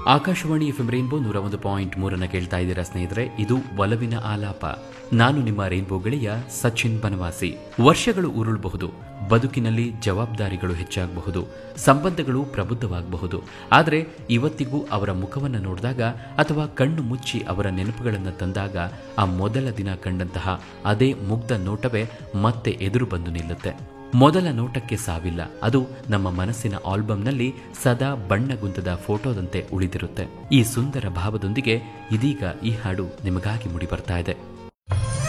Akashvani F rainbow ನೂರ ಒಂದು point ಮೂರನ್ನ ಕೇಳ್ತಾ ಇದ್ದೀರಾ ಸ್ನೇಹಿತರೆ ಇದು ಒಲವಿನ ಆಲಾಪ ನಾನು ನಿಮ್ಮ ರೈನ್ಬೋ ಗೆಳೆಯ ಸಚಿನ್ ಬನವಾಸಿ ವರ್ಷಗಳು ಉರುಳಬಹುದು ಬದುಕಿನಲ್ಲಿ ಜವಾಬ್ದಾರಿಗಳು ಹೆಚ್ಚಾಗಬಹುದು ಸಂಬಂಧಗಳು ಪ್ರಬುದ್ಧವಾಗಬಹುದು ಆದರೆ ಇವತ್ತಿಗೂ ಅವರ ಮುಖವನ್ನು ನೋಡಿದಾಗ ಅಥವಾ ಕಣ್ಣು ಮುಚ್ಚಿ ಅವರ ನೆನಪುಗಳನ್ನು ತಂದಾಗ ಆ ಮೊದಲ ದಿನ ಕಂಡಂತಹ ಅದೇ ಮುಗ್ಧ ನೋಟವೇ ಮತ್ತೆ ಎದುರು ಬಂದು ನಿಲ್ಲುತ್ತೆ ಮೊದಲ ನೋಟಕ್ಕೆ ಸಾವಿಲ್ಲ ಅದು ನಮ್ಮ ಮನಸ್ಸಿನ ಆಲ್ಬಂನಲ್ಲಿ ಸದಾ ಬಣ್ಣಗುಂತದ ಫೋಟೋದಂತೆ ಉಳಿದಿರುತ್ತೆ ಈ ಸುಂದರ ಭಾವದೊಂದಿಗೆ ಇದೀಗ ಈ ಹಾಡು ನಿಮಗಾಗಿ ಮುಡಿ ಬರ್ತಾ ಇದೆ